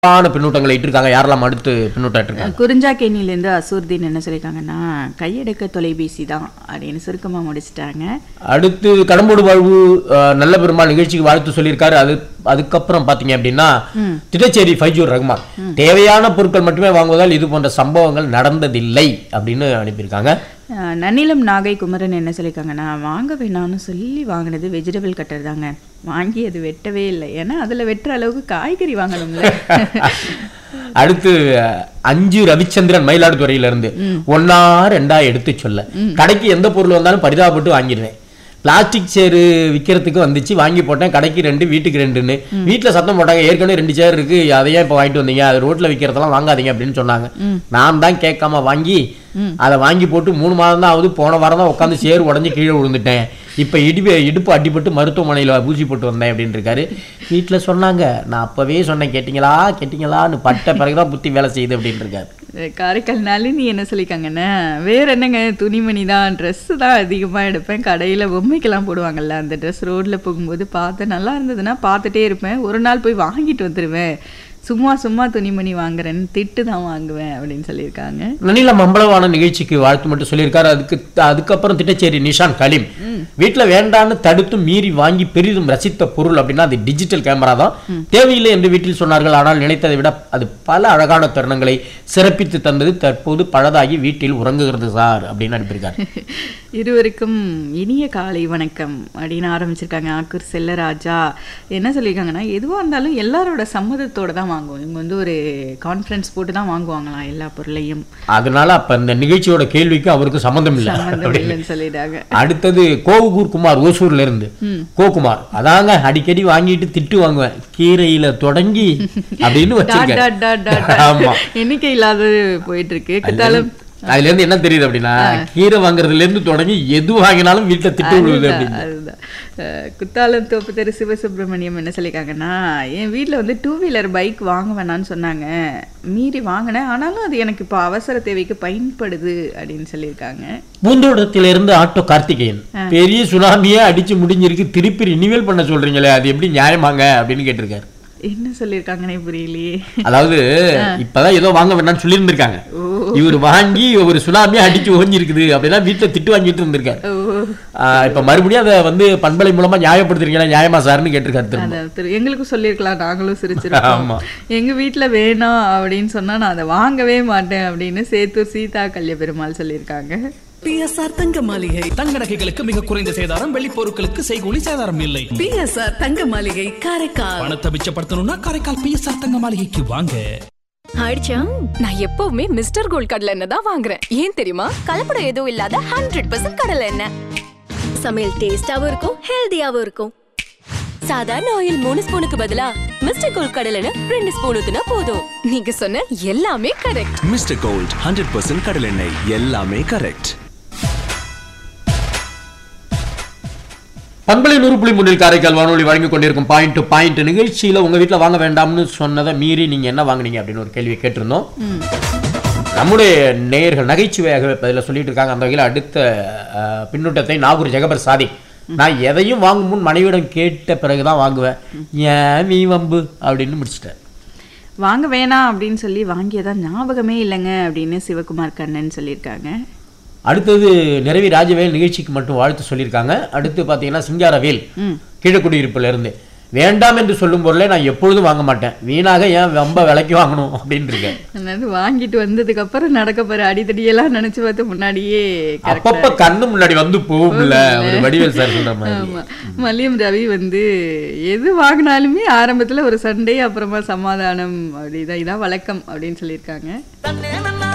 சிறப்பான பின்னூட்டங்களை இட்டிருக்காங்க யாரெல்லாம் அடுத்து பின்னூட்டம் இட்டிருக்காங்க குறிஞ்சாக்கேணியிலேருந்து அசூர்தீன் என்ன சொல்லியிருக்காங்கன்னா கையெடுக்க தொலைபேசி தான் அப்படின்னு சுருக்கமாக முடிச்சிட்டாங்க அடுத்து கடம்போடு வாழ்வு அஹ், நல்ல பெருமாள் நிகழ்ச்சிக்கு வாழ்த்து சொல்லியிருக்காரு அது அதுக்கப்புறம் பாத்தீங்க அப்படின்னா திட்டச்சேரி ஃபைஜூர் ரஹ்மான் தேவையான பொருட்கள் மட்டுமே வாங்குவதால் இது போன்ற சம்பவங்கள் நடந்ததில்லை அப்படின்னு அனுப்பியிருக்காங்க அஹ், நன்னிலம் நாகை குமரன் என்ன சொல்லியிருக்காங்கன்னா வாங்க வேணாம்னு சொல்லி வாங்கினது வெஜிடபிள் கட்டர் தாங்க வாங்கி அது வெட்டவே இல்லை ஏன்னா அதில் வெட்டுற அளவுக்கு காய்கறி வாங்கணும்ல அடுத்து அஹ், அஞ்சு ரவிச்சந்திரன் மயிலாடுதுறையில இருந்து ஒன்னா ரெண்டா எடுத்து சொல்ல கடைக்கு எந்த பொருள் வந்தாலும் பரிதாபப்பட்டு வாங்கிடுவேன் பிளாஸ்டிக் சேரு விற்கிறதுக்கு வந்துச்சு வாங்கி போட்டேன் கடைக்கு ரெண்டு வீட்டுக்கு ரெண்டுன்னு வீட்டில் சத்தம் போட்டாங்க ஏற்கனவே ரெண்டு சேர் இருக்கு அதையே இப்போ வாங்கிட்டு வந்தீங்க அது ரோட்ல விற்கிறதெல்லாம் வாங்காதீங்க அப்படின்னு சொன்னாங்க நான் தான் கேட்காம வாங்கி அதை வாங்கி போட்டு மூணு மாதம் தான் ஆகுது போன வாரம் தான் உட்காந்து சேர் உடஞ்சி கீழே விழுந்துட்டேன் இப்போ இடுப்பு இடுப்பு அடிபட்டு மருத்துவமனையில் ஊசி போட்டு வந்தேன் அப்படின்னு இருக்காரு வீட்டில் சொன்னாங்க நான் அப்பவே சொன்னேன் கேட்டிங்களா கேட்டிங்களான்னு பட்ட பிறகுதான் புத்தி வேலை செய்யுது அப்படின்னு இருக்காரு அஹ், காரைக்கால் நளினி என்ன சொல்லியிருக்காங்கன்னா வேற என்னங்க துணிமணி தான் ட்ரெஸ்ஸு தான் அதிகமாக எடுப்பேன் கடையில் பொம்மைக்கெல்லாம் போடுவாங்கல்ல அந்த ட்ரெஸ் ரோட்டில் போகும்போது பார்த்தேன் நல்லா இருந்ததுன்னா பார்த்துட்டே இருப்பேன் ஒரு நாள் போய் வாங்கிட்டு வந்துடுவேன் சும்மா சும்மா துணிமணி வாங்குறேன்னு திட்டு தான் வாங்குவேன் அப்படின்னு சொல்லியிருக்காங்க நனில மம்பளவான நிகழ்ச்சிக்கு வாழ்த்து மட்டும் சொல்லியிருக்காரு அதுக்கு அதுக்கப்புறம் திட்டச்சேரி நிஷான் கலீம் வீட்டுல வேண்டான்னு தடுத்து மீறி வாங்கி பெரிதும் ரசித்த பொருள் அப்படின்னா அது டிஜிட்டல் கேமரா தான் தேவையில்லை என்று வீட்டில் சொன்னார்கள் ஆனால் நினைத்ததை விட அது பல அழகான தருணங்களை சிறப்பித்து தந்தது தற்போது பழதாகி வீட்டில் உறங்குகிறது சார் அப்படின்னு அனுப்பியிருக்காரு இருவருக்கும் இனிய காலை வணக்கம் அப்படின்னு ஆரம்பிச்சிருக்காங்க ஆக்கூர் செல்லராஜா என்ன சொல்லியிருக்காங்கன்னா எதுவாக இருந்தாலும் எல்லாரோட சம்மதத்தோட தான் வாங்குவோம் இவங்க வந்து ஒரு கான்ஃபரன்ஸ் போட்டு தான் வாங்குவாங்களாம் எல்லா பொருளையும் அதனால அப்ப இந்த நிகழ்ச்சியோட கேள்விக்கு அவருக்கு சம்மந்தம் இல்லை சம்மந்தம் இல்லைன்னு சொல்லிட்டாங்க அடுத்தது கோவூர் குமார் ஓசூர்ல இருந்து கோகுமார் அதாங்க அடிக்கடி வாங்கிட்டு திட்டு வாங்குவேன் கீரையில தொடங்கி அப்படின்னு டாட் டாட் டாட் டாட் வச்சிருக்கேன் ஆமா எண்ணிக்கை இல்லாதது போயிட்டு இருக்கு குத்தாலம் அதுல இருந்து என்ன தெரியுது அப்படின்னா கீரை வாங்குறதுல இருந்து தொடங்கி எது வாங்கினாலும் வீட்டுல திட்டு விழுவுது அப்படின்னு அதுதான் அஹ், குத்தாலம் தோப்பு தெரு சிவசுப்பிரமணியம் என்ன சொல்லியிருக்காங்கன்னா என் வீட்டில் வந்து டூ வீலர் பைக் வாங்க வேணாம்னு சொன்னாங்க மீறி வாங்கினேன் ஆனாலும் அது எனக்கு இப்போ அவசர தேவைக்கு பயன்படுது அப்படின்னு சொல்லியிருக்காங்க பூந்தோட்டத்திலிருந்து ஆட்டோ கார்த்திகேயன் பெரிய சுனாமியே அடிச்சு முடிஞ்சிருக்கு திருப்பி ரினிவல் பண்ண சொல்றீங்களே அது எப்படி நியாயமாங்க அப்படின்னு கேட்டிருக்காரு என்ன சொல்லியிருக்காங்கன்னே புரியலையே அதாவது இப்பதான் ஏதோ வாங்க வேண்டாம்னு சொல்லியிருந்திருக்காங்க இவர் வாங்கி ஒரு சுனாமியே அடிச்சு ஓஞ்சிருக்குது அப்படின்னா வீட்டுல திட்டு வாங்கிட்டு இருந்திருக்காரு ஓ ஆஹ் இப்ப மறுபடியும் அதை வந்து பண்பலை மூலமா நியாயப்படுத்துறீங்களா நியாயமா சார்னு கேட்டிருக்காரு திரும்ப அதான் திரு எங்களுக்கும் சொல்லியிருக்கலாம் நாங்களும் சிரிச்சிருக்கோம் ஆமா. எங்க வீட்ல வேணாம் அப்படின்னு சொன்னா நான் அதை வாங்கவே மாட்டேன் அப்படின்னு சேத்தூர் சீதா கல்ய பெருமாள் சொல்லியிருக்காங்க பிஎஸ்ஆர் தங்க மாளிகை தங்க நகைகளுக்கு மிக குறைந்த சேதாரம் வெள்ளி பொருட்களுக்கு செய்கூலி சேதாரம் இல்லை பிஎஸ்ஆர் தங்க மாளிகை காரைக்கால் பணத்தை மிச்சப்படுத்தணும்னா காரைக்கால் பிஎஸ்ஆர் தங்க மாளிகைக்கு வாங்க ஆயிடுச்சா நான் எப்பவுமே மிஸ்டர் கோல்ட் கடலை எண்ணெய் தான் வாங்குறேன் ஏன் தெரியுமா கலப்படம் எதுவும் இல்லாத ஹண்ட்ரட் பர்சன்ட் கடலை எண்ணெய் சமையல் டேஸ்டாவும் இருக்கும் ஹெல்தியாவும் இருக்கும் சாதாரண ஆயில் மூணு ஸ்பூனுக்கு பதிலா மிஸ்டர் கோல்ட் கடலை எண்ணெய் ரெண்டு ஸ்பூன் ஊத்துனா போதும் நீங்க சொன்ன எல்லாமே correct mister gold hundred percent கடலெண்ணெய் எல்லாமே கரெக்ட் பண்பலை நூறு புள்ளி மூன்றில் காரைக்கால் வானொலி வழங்கி கொண்டிருக்கும் பாயிண்ட் டு பாயிண்ட் நிகழ்ச்சியில உங்க வீட்ல வாங்க வேண்டாம்னு சொன்னதை மீறி நீங்க என்ன வாங்குனீங்க அப்படின்னு ஒரு கேள்வியை கேட்டிருந்தோம் நம்முடைய நேயர்கள் நகைச்சுவையாக பதில சொல்லிட்டு இருக்காங்க அந்த வகையில் அடுத்த அஹ், பின்னூட்டத்தை நாகூர் ஜெகபர் சாதி நான் எதையும் வாங்கும் முன் மனைவியிடம் கேட்ட பிறகுதான் வாங்குவேன் ஏன் மீ வம்பு அப்படின்னு முடிச்சிட்டேன் வாங்க வேணாம் அப்படின்னு சொல்லி வாங்கியதா ஞாபகமே இல்லைங்க அப்படின்னு சிவகுமார் கண்ணன் சொல்லியிருக்காங்க அடுத்தது நிறைவி ராஜவேல் நிகழ்ச்சிக்கு மட்டும் வாழ்த்து சொல்லியிருக்காங்க அடுத்து பார்த்தீங்கன்னா சிங்காரவேல் கீழக்குடியிருப்புல இருந்து வேண்டாம் என்று சொல்லும் பொருளை நான் எப்பொழுதும் வாங்க மாட்டேன் வீணாக ஏன் ரொம்ப விலைக்கு வாங்கணும் அப்படின்னு இருக்கேன் அதாவது வாங்கிட்டு வந்ததுக்கு அப்புறம் நடக்க போற அடித்தடியெல்லாம் நினைச்சு பார்த்து முன்னாடியே correct ஆ அப்பப்ப கண்ணு முன்னாடி வந்து போகும்ல ஒரு வடிவேல் சார் சொல்ற மாதிரி ஆமா மல்லியம் ரவி வந்து எது வாங்கினாலுமே ஆரம்பத்துல ஒரு சண்டே அப்புறமா சமாதானம் அப்படிதான் இதான் வழக்கம் அப்படின்னு சொல்லியிருக்காங்க